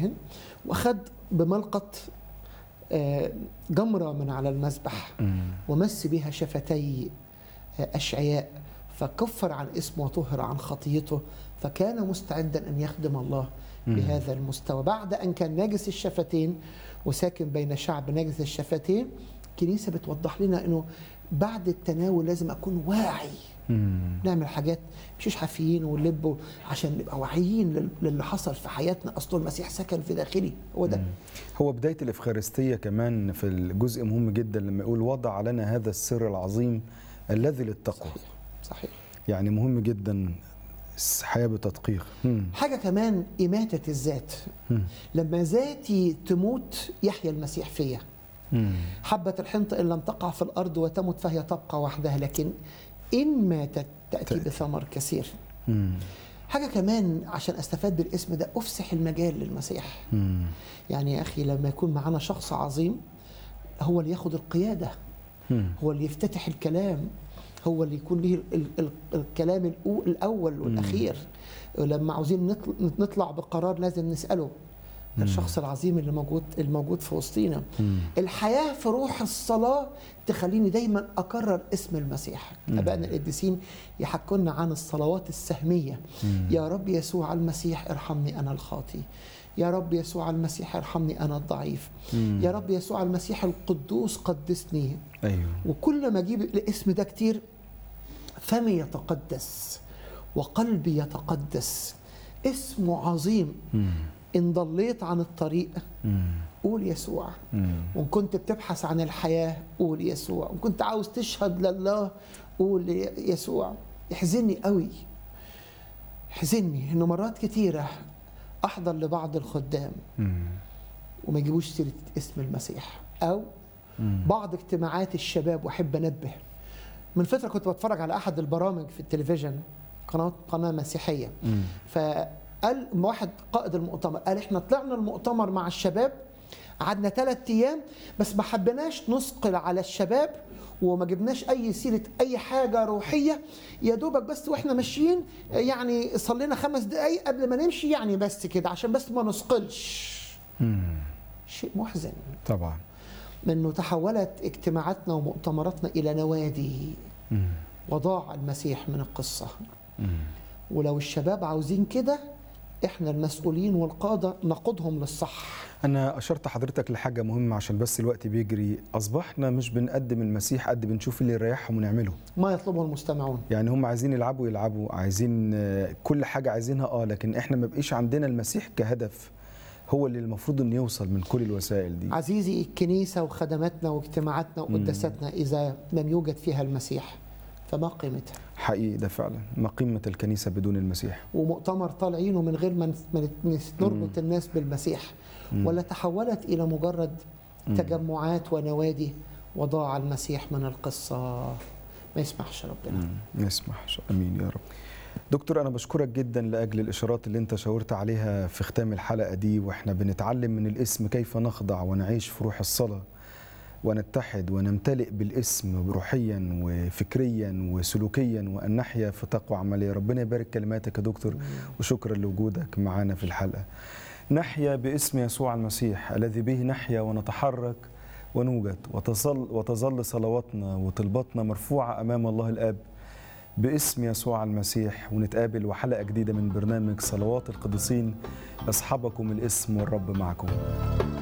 الكاهن واخد بملقط آه، جمره من على المذبح مم. ومس بها شفتي آه، اشعياء فكفر عن اسمه وطهر عن خطيته فكان مستعدا ان يخدم الله مم. بهذا المستوى بعد ان كان ناجس الشفتين وساكن بين شعب ناجس الشفتين الكنيسه بتوضح لنا انه بعد التناول لازم اكون واعي مم. نعمل حاجات مش حافيين ونلب عشان نبقى واعيين لل- للي حصل في حياتنا اصل المسيح سكن في داخلي هو ده مم. هو بداية الإفخارستية كمان في الجزء مهم جدا لما يقول وضع لنا هذا السر العظيم الذي للتقوى صحيح صحيح يعني مهم جدا الحياة بتدقيق مم. حاجه كمان اماته الذات مم. لما ذاتي تموت يحيا المسيح فيا مم. حبة الحنطة إن لم تقع في الأرض وتمت فهي تبقى وحدها لكن إن ماتت تأتي تأتي. بثمر كثير مم. حاجة كمان عشان أستفاد بالاسم ده أفسح المجال للمسيح مم. يعني يا أخي لما يكون معنا شخص عظيم هو اللي ياخد القيادة مم. هو اللي يفتتح الكلام هو اللي يكون له ال- ال- الكلام الأو- الأول والأخير لما عاوزين نطل- نطلع بقرار لازم نسأله ده الشخص العظيم اللي موجود الموجود في وسطينا مم. الحياة في روح الصلاة تخليني دايما أكرر اسم المسيح أبائنا القديسين يحكونا عن الصلوات السهمية يا رب يسوع المسيح ارحمني أنا الخاطي يا رب يسوع المسيح ارحمني أنا الضعيف يا رب يسوع المسيح القدوس قدسني أيوه وكل ما أجيب الاسم ده كتير فمي يتقدس وقلبي يتقدس اسمه عظيم مم. إن ضليت عن الطريق مم. قول يسوع مم. وان كنت بتبحث عن الحياه قول يسوع وان كنت عاوز تشهد لله قول يسوع يحزنني قوي يحزنني انه مرات كتيره احضر لبعض الخدام مم. وما يجيبوش سيره اسم المسيح او مم. بعض اجتماعات الشباب واحب انبه من فتره كنت بتفرج على احد البرامج في التلفزيون قناه قناه مسيحيه مم. فقال واحد قائد المؤتمر قال احنا طلعنا المؤتمر مع الشباب قعدنا ثلاث ايام بس ما حبيناش نثقل على الشباب وما جبناش اي سيره اي حاجه روحيه يا دوبك بس واحنا ماشيين يعني صلينا خمس دقائق قبل ما نمشي يعني بس كده عشان بس ما نثقلش مم. شيء محزن طبعا انه تحولت اجتماعاتنا ومؤتمراتنا الى نوادي مم. وضاع المسيح من القصه مم. ولو الشباب عاوزين كده احنا المسؤولين والقاده نقودهم للصح أنا أشرت حضرتك لحاجة مهمة عشان بس الوقت بيجري أصبحنا مش بنقدم المسيح قد بنشوف اللي يريحهم ونعمله ما يطلبه المستمعون يعني هم عايزين يلعبوا يلعبوا عايزين آه، كل حاجة عايزينها اه لكن احنا ما بقيش عندنا المسيح كهدف هو اللي المفروض انه يوصل من كل الوسائل دي عزيزي الكنيسه وخدماتنا واجتماعاتنا وقداساتنا اذا لم يوجد فيها المسيح فما قيمتها حقيقي ده فعلا ما قيمة الكنيسة بدون المسيح ومؤتمر طالعينه من غير ما نس- ما نت- نربط الناس بالمسيح ولا تحولت الى مجرد تجمعات ونوادي وضاع المسيح من القصه ما يسمحش ربنا مم. نسمح امين يا رب دكتور انا بشكرك جدا لاجل الاشارات اللي انت شاورت عليها في ختام الحلقه دي واحنا بنتعلم من الاسم كيف نخضع ونعيش في روح الصلاه ونتحد ونمتلئ بالاسم روحيا وفكريا وسلوكيا وان نحيا في تقوى عمليه ربنا يبارك كلماتك يا دكتور وشكرا لوجودك معنا في الحلقه نحيا باسم يسوع المسيح الذي به نحيا ونتحرك ونوجد وتظل وتظل صلواتنا وطلباتنا مرفوعه امام الله الاب باسم يسوع المسيح ونتقابل وحلقه جديده من برنامج صلوات القديسين يصحبكم الاسم والرب معكم